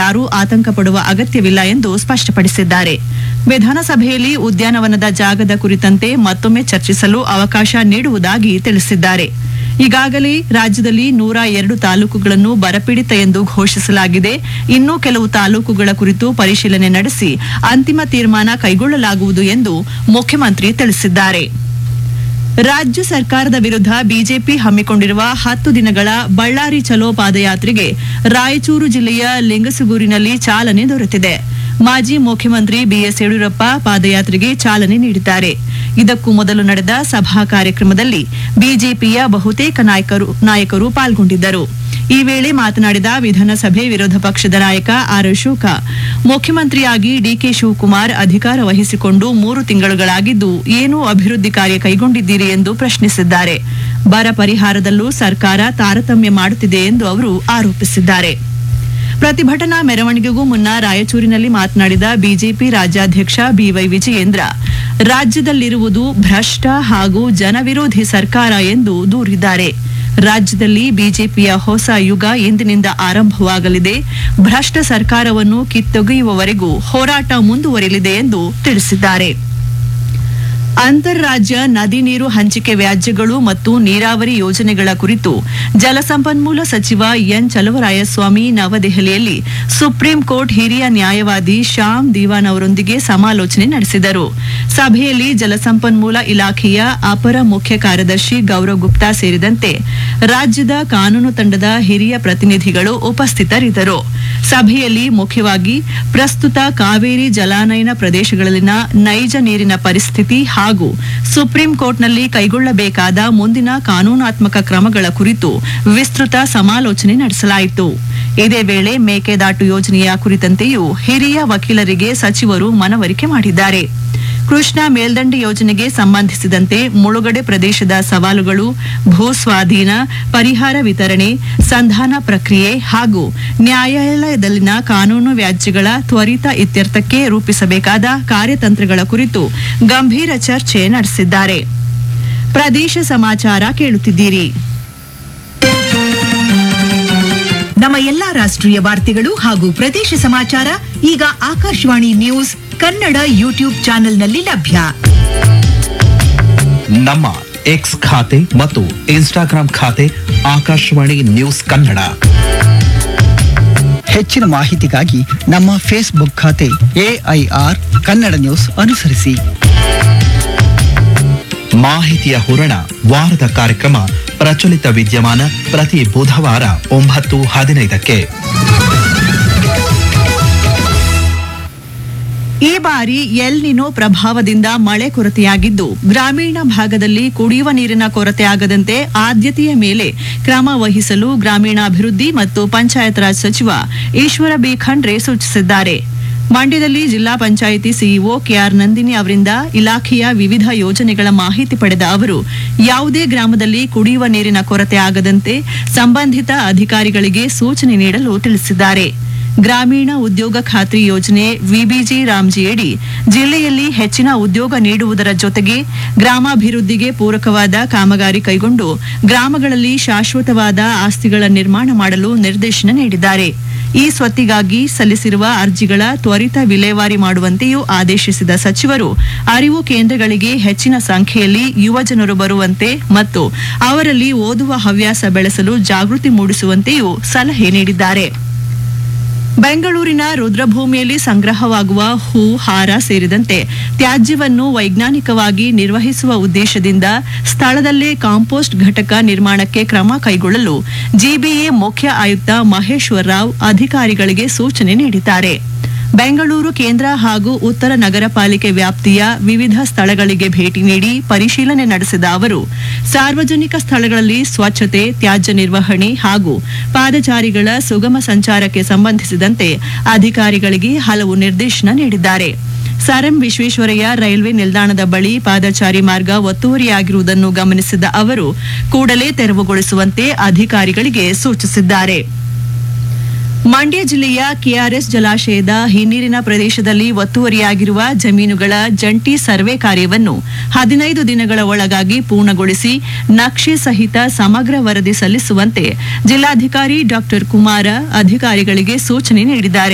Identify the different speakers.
Speaker 1: ಯಾರೂ ಆತಂಕ ಪಡುವ ಅಗತ್ಯವಿಲ್ಲ ಎಂದು ಸ್ಪಷ್ಟಪಡಿಸಿದ್ದಾರೆ ವಿಧಾನಸಭೆಯಲ್ಲಿ ಉದ್ಯಾನವನದ ಜಾಗದ ಕುರಿತಂತೆ ಮತ್ತೊಮ್ಮೆ ಚರ್ಚಿಸಲು ಅವಕಾಶ ನೀಡುವುದಾಗಿ ತಿಳಿಸಿದ್ದಾರೆ ಈಗಾಗಲೇ ರಾಜ್ಯದಲ್ಲಿ ನೂರ ಎರಡು ತಾಲೂಕುಗಳನ್ನು ಬರಪೀಡಿತ ಎಂದು ಘೋಷಿಸಲಾಗಿದೆ ಇನ್ನೂ ಕೆಲವು ತಾಲೂಕುಗಳ ಕುರಿತು ಪರಿಶೀಲನೆ ನಡೆಸಿ ಅಂತಿಮ ತೀರ್ಮಾನ ಕೈಗೊಳ್ಳಲಾಗುವುದು ಎಂದು ಮುಖ್ಯಮಂತ್ರಿ ತಿಳಿಸಿದ್ದಾರೆ ರಾಜ್ಯ ಸರ್ಕಾರದ ವಿರುದ್ಧ ಬಿಜೆಪಿ ಹಮ್ಮಿಕೊಂಡಿರುವ ಹತ್ತು ದಿನಗಳ ಬಳ್ಳಾರಿ ಚಲೋ ಪಾದಯಾತ್ರೆಗೆ ರಾಯಚೂರು ಜಿಲ್ಲೆಯ ಲಿಂಗಸುಗೂರಿನಲ್ಲಿ ಚಾಲನೆ ದೊರೆತಿದೆ ಮಾಜಿ ಮುಖ್ಯಮಂತ್ರಿ ಬಿಎಸ್ ಯಡಿಯೂರಪ್ಪ ಪಾದಯಾತ್ರೆಗೆ ಚಾಲನೆ ನೀಡಿದ್ದಾರೆ ಇದಕ್ಕೂ ಮೊದಲು ನಡೆದ ಸಭಾ ಕಾರ್ಯಕ್ರಮದಲ್ಲಿ ಬಿಜೆಪಿಯ ಬಹುತೇಕ ನಾಯಕರು ನಾಯಕರು ಪಾಲ್ಗೊಂಡಿದ್ದರು ಈ ವೇಳೆ ಮಾತನಾಡಿದ ವಿಧಾನಸಭೆ ವಿರೋಧ ಪಕ್ಷದ ನಾಯಕ ಆರ್ ಅಶೋಕ ಮುಖ್ಯಮಂತ್ರಿಯಾಗಿ ಡಿಕೆ ಶಿವಕುಮಾರ್ ಅಧಿಕಾರ ವಹಿಸಿಕೊಂಡು ಮೂರು ತಿಂಗಳುಗಳಾಗಿದ್ದು ಏನು ಅಭಿವೃದ್ಧಿ ಕಾರ್ಯ ಕೈಗೊಂಡಿದ್ದೀರಿ ಎಂದು ಪ್ರಶ್ನಿಸಿದ್ದಾರೆ ಬರ ಪರಿಹಾರದಲ್ಲೂ ಸರ್ಕಾರ ತಾರತಮ್ಯ ಮಾಡುತ್ತಿದೆ ಎಂದು ಅವರು ಆರೋಪಿಸಿದ್ದಾರೆ ಪ್ರತಿಭಟನಾ ಮೆರವಣಿಗೆಗೂ ಮುನ್ನ ರಾಯಚೂರಿನಲ್ಲಿ ಮಾತನಾಡಿದ ಬಿಜೆಪಿ ರಾಜ್ಯಾಧ್ಯಕ್ಷ ಬಿವೈ ವಿಜಯೇಂದ್ರ ರಾಜ್ಯದಲ್ಲಿರುವುದು ಭ್ರಷ್ಟ ಹಾಗೂ ಜನವಿರೋಧಿ ಸರ್ಕಾರ ಎಂದು ದೂರಿದ್ದಾರೆ ರಾಜ್ಯದಲ್ಲಿ ಬಿಜೆಪಿಯ ಹೊಸ ಯುಗ ಎಂದಿನಿಂದ ಆರಂಭವಾಗಲಿದೆ ಭ್ರಷ್ಟ ಸರ್ಕಾರವನ್ನು ಕಿತ್ತೊಗೆಯುವವರೆಗೂ ಹೋರಾಟ ಮುಂದುವರಿಯಲಿದೆ ಎಂದು ತಿಳಿಸಿದ್ದಾರೆ ಅಂತಾರಾಜ್ಯ ನದಿ ನೀರು ಹಂಚಿಕೆ ವ್ಯಾಜ್ಯಗಳು ಮತ್ತು ನೀರಾವರಿ ಯೋಜನೆಗಳ ಕುರಿತು ಜಲಸಂಪನ್ಮೂಲ ಸಚಿವ ಎನ್ ಚಲವರಾಯಸ್ವಾಮಿ ನವದೆಹಲಿಯಲ್ಲಿ ಸುಪ್ರೀಂ ಕೋರ್ಟ್ ಹಿರಿಯ ನ್ಯಾಯವಾದಿ ಶ್ಯಾಮ್ ದಿವಾನ್ ಅವರೊಂದಿಗೆ ಸಮಾಲೋಚನೆ ನಡೆಸಿದರು ಸಭೆಯಲ್ಲಿ ಜಲಸಂಪನ್ಮೂಲ ಇಲಾಖೆಯ ಅಪರ ಮುಖ್ಯ ಕಾರ್ಯದರ್ಶಿ ಗೌರವ್ ಗುಪ್ತಾ ಸೇರಿದಂತೆ ರಾಜ್ಯದ ಕಾನೂನು ತಂಡದ ಹಿರಿಯ ಪ್ರತಿನಿಧಿಗಳು ಉಪಸ್ಥಿತರಿದ್ದರು ಸಭೆಯಲ್ಲಿ ಮುಖ್ಯವಾಗಿ ಪ್ರಸ್ತುತ ಕಾವೇರಿ ಜಲಾನಯನ ಪ್ರದೇಶಗಳಲ್ಲಿನ ನೈಜ ನೀರಿನ ಪರಿಸ್ಥಿತಿ ಹಾಗೂ ಸುಪ್ರೀಂ ಕೋರ್ಟ್ನಲ್ಲಿ ಕೈಗೊಳ್ಳಬೇಕಾದ ಮುಂದಿನ ಕಾನೂನಾತ್ಮಕ ಕ್ರಮಗಳ ಕುರಿತು ವಿಸ್ತೃತ ಸಮಾಲೋಚನೆ ನಡೆಸಲಾಯಿತು ಇದೇ ವೇಳೆ ಮೇಕೆದಾಟು ಯೋಜನೆಯ ಕುರಿತಂತೆಯೂ ಹಿರಿಯ ವಕೀಲರಿಗೆ ಸಚಿವರು ಮನವರಿಕೆ ಮಾಡಿದ್ದಾರೆ ಕೃಷ್ಣಾ ಮೇಲ್ದಂಡೆ ಯೋಜನೆಗೆ ಸಂಬಂಧಿಸಿದಂತೆ ಮುಳುಗಡೆ ಪ್ರದೇಶದ ಸವಾಲುಗಳು ಭೂಸ್ವಾಧೀನ ಪರಿಹಾರ ವಿತರಣೆ ಸಂಧಾನ ಪ್ರಕ್ರಿಯೆ ಹಾಗೂ ನ್ಯಾಯಾಲಯದಲ್ಲಿನ ಕಾನೂನು ವ್ಯಾಜ್ಯಗಳ ತ್ವರಿತ ಇತ್ಯರ್ಥಕ್ಕೆ ರೂಪಿಸಬೇಕಾದ ಕಾರ್ಯತಂತ್ರಗಳ ಕುರಿತು ಗಂಭೀರ ಚರ್ಚೆ ನಡೆಸಿದ್ದಾರೆ ಪ್ರದೇಶ ಸಮಾಚಾರ ಕೇಳುತ್ತಿದ್ದೀರಿ
Speaker 2: ನಮ್ಮ ಎಲ್ಲಾ ರಾಷ್ಟ್ರೀಯ ವಾರ್ತೆಗಳು ಹಾಗೂ ಪ್ರದೇಶ ಸಮಾಚಾರ ಈಗ ಆಕಾಶವಾಣಿ ನ್ಯೂಸ್ ಕನ್ನಡ ಯೂಟ್ಯೂಬ್ ಚಾನೆಲ್ನಲ್ಲಿ ಲಭ್ಯ
Speaker 3: ನಮ್ಮ ಎಕ್ಸ್ ಖಾತೆ ಮತ್ತು ಇನ್ಸ್ಟಾಗ್ರಾಂ ಖಾತೆ ಆಕಾಶವಾಣಿ ನ್ಯೂಸ್ ಕನ್ನಡ
Speaker 4: ಹೆಚ್ಚಿನ ಮಾಹಿತಿಗಾಗಿ ನಮ್ಮ ಫೇಸ್ಬುಕ್ ಖಾತೆ ಎಐಆರ್ ಕನ್ನಡ ನ್ಯೂಸ್ ಅನುಸರಿಸಿ
Speaker 3: ಮಾಹಿತಿಯ ಹೂರಣ ವಾರದ ಕಾರ್ಯಕ್ರಮ ಪ್ರಚಲಿತ ವಿದ್ಯಮಾನ ಪ್ರತಿ ಬುಧವಾರ ಒಂಬತ್ತು ಹದಿನೈದಕ್ಕೆ
Speaker 1: ಈ ಬಾರಿ ಎಲ್ ನಿನೋ ಪ್ರಭಾವದಿಂದ ಮಳೆ ಕೊರತೆಯಾಗಿದ್ದು ಗ್ರಾಮೀಣ ಭಾಗದಲ್ಲಿ ಕುಡಿಯುವ ನೀರಿನ ಕೊರತೆ ಆಗದಂತೆ ಆದ್ಯತೆಯ ಮೇಲೆ ಕ್ರಮ ವಹಿಸಲು ಗ್ರಾಮೀಣಾಭಿವೃದ್ಧಿ ಮತ್ತು ಪಂಚಾಯತ್ ರಾಜ್ ಸಚಿವ ಈಶ್ವರ ಬಿ ಖಂಡ್ರೆ ಸೂಚಿಸಿದ್ದಾರೆ ಮಂಡ್ಯದಲ್ಲಿ ಜಿಲ್ಲಾ ಪಂಚಾಯಿತಿ ಸಿಇಒ ಕೆಆರ್ ನಂದಿನಿ ಅವರಿಂದ ಇಲಾಖೆಯ ವಿವಿಧ ಯೋಜನೆಗಳ ಮಾಹಿತಿ ಪಡೆದ ಅವರು ಯಾವುದೇ ಗ್ರಾಮದಲ್ಲಿ ಕುಡಿಯುವ ನೀರಿನ ಕೊರತೆ ಆಗದಂತೆ ಸಂಬಂಧಿತ ಅಧಿಕಾರಿಗಳಿಗೆ ಸೂಚನೆ ನೀಡಲು ತಿಳಿಸಿದ್ದಾರೆ ಗ್ರಾಮೀಣ ಉದ್ಯೋಗ ಖಾತ್ರಿ ಯೋಜನೆ ವಿಬಿಜಿ ರಾಮ್ಜಿಯಡಿ ಜಿಲ್ಲೆಯಲ್ಲಿ ಹೆಚ್ಚಿನ ಉದ್ಯೋಗ ನೀಡುವುದರ ಜೊತೆಗೆ ಗ್ರಾಮಾಭಿವೃದ್ಧಿಗೆ ಪೂರಕವಾದ ಕಾಮಗಾರಿ ಕೈಗೊಂಡು ಗ್ರಾಮಗಳಲ್ಲಿ ಶಾಶ್ವತವಾದ ಆಸ್ತಿಗಳ ನಿರ್ಮಾಣ ಮಾಡಲು ನಿರ್ದೇಶನ ನೀಡಿದ್ದಾರೆ ಈ ಸ್ವತ್ತಿಗಾಗಿ ಸಲ್ಲಿಸಿರುವ ಅರ್ಜಿಗಳ ತ್ವರಿತ ವಿಲೇವಾರಿ ಮಾಡುವಂತೆಯೂ ಆದೇಶಿಸಿದ ಸಚಿವರು ಅರಿವು ಕೇಂದ್ರಗಳಿಗೆ ಹೆಚ್ಚಿನ ಸಂಖ್ಯೆಯಲ್ಲಿ ಯುವಜನರು ಬರುವಂತೆ ಮತ್ತು ಅವರಲ್ಲಿ ಓದುವ ಹವ್ಯಾಸ ಬೆಳೆಸಲು ಜಾಗೃತಿ ಮೂಡಿಸುವಂತೆಯೂ ಸಲಹೆ ನೀಡಿದ್ದಾರೆ ಬೆಂಗಳೂರಿನ ರುದ್ರಭೂಮಿಯಲ್ಲಿ ಸಂಗ್ರಹವಾಗುವ ಹೂ ಹಾರ ಸೇರಿದಂತೆ ತ್ಯಾಜ್ಯವನ್ನು ವೈಜ್ಞಾನಿಕವಾಗಿ ನಿರ್ವಹಿಸುವ ಉದ್ದೇಶದಿಂದ ಸ್ಥಳದಲ್ಲೇ ಕಾಂಪೋಸ್ಟ್ ಘಟಕ ನಿರ್ಮಾಣಕ್ಕೆ ಕ್ರಮ ಕೈಗೊಳ್ಳಲು ಜಿಬಿಎ ಮುಖ್ಯ ಆಯುಕ್ತ ಮಹೇಶ್ವರ್ ರಾವ್ ಅಧಿಕಾರಿಗಳಿಗೆ ಸೂಚನೆ ನೀಡಿದ್ದಾರೆ ಬೆಂಗಳೂರು ಕೇಂದ್ರ ಹಾಗೂ ಉತ್ತರ ನಗರ ಪಾಲಿಕೆ ವ್ಯಾಪ್ತಿಯ ವಿವಿಧ ಸ್ಥಳಗಳಿಗೆ ಭೇಟಿ ನೀಡಿ ಪರಿಶೀಲನೆ ನಡೆಸಿದ ಅವರು ಸಾರ್ವಜನಿಕ ಸ್ಥಳಗಳಲ್ಲಿ ಸ್ವಚ್ಛತೆ ತ್ಯಾಜ್ಯ ನಿರ್ವಹಣೆ ಹಾಗೂ ಪಾದಚಾರಿಗಳ ಸುಗಮ ಸಂಚಾರಕ್ಕೆ ಸಂಬಂಧಿಸಿದಂತೆ ಅಧಿಕಾರಿಗಳಿಗೆ ಹಲವು ನಿರ್ದೇಶನ ನೀಡಿದ್ದಾರೆ ಸರ್ ಎಂ ವಿಶ್ವೇಶ್ವರಯ್ಯ ರೈಲ್ವೆ ನಿಲ್ದಾಣದ ಬಳಿ ಪಾದಚಾರಿ ಮಾರ್ಗ ಒತ್ತುವರಿಯಾಗಿರುವುದನ್ನು ಗಮನಿಸಿದ ಅವರು ಕೂಡಲೇ ತೆರವುಗೊಳಿಸುವಂತೆ ಅಧಿಕಾರಿಗಳಿಗೆ ಸೂಚಿಸಿದ್ದಾರೆ ಮಂಡ್ಯ ಜಿಲ್ಲೆಯ ಕೆಆರ್ಎಸ್ ಜಲಾಶಯದ ಹಿನ್ನೀರಿನ ಪ್ರದೇಶದಲ್ಲಿ ಒತ್ತುವರಿಯಾಗಿರುವ ಜಮೀನುಗಳ ಜಂಟಿ ಸರ್ವೆ ಕಾರ್ಯವನ್ನು ಹದಿನೈದು ದಿನಗಳ ಒಳಗಾಗಿ ಪೂರ್ಣಗೊಳಿಸಿ ನಕ್ಷೆ ಸಹಿತ ಸಮಗ್ರ ವರದಿ ಸಲ್ಲಿಸುವಂತೆ ಜಿಲ್ಲಾಧಿಕಾರಿ ಡಾಕ್ಟರ್ ಕುಮಾರ ಅಧಿಕಾರಿಗಳಿಗೆ ಸೂಚನೆ ನೀಡಿದ್ದಾರೆ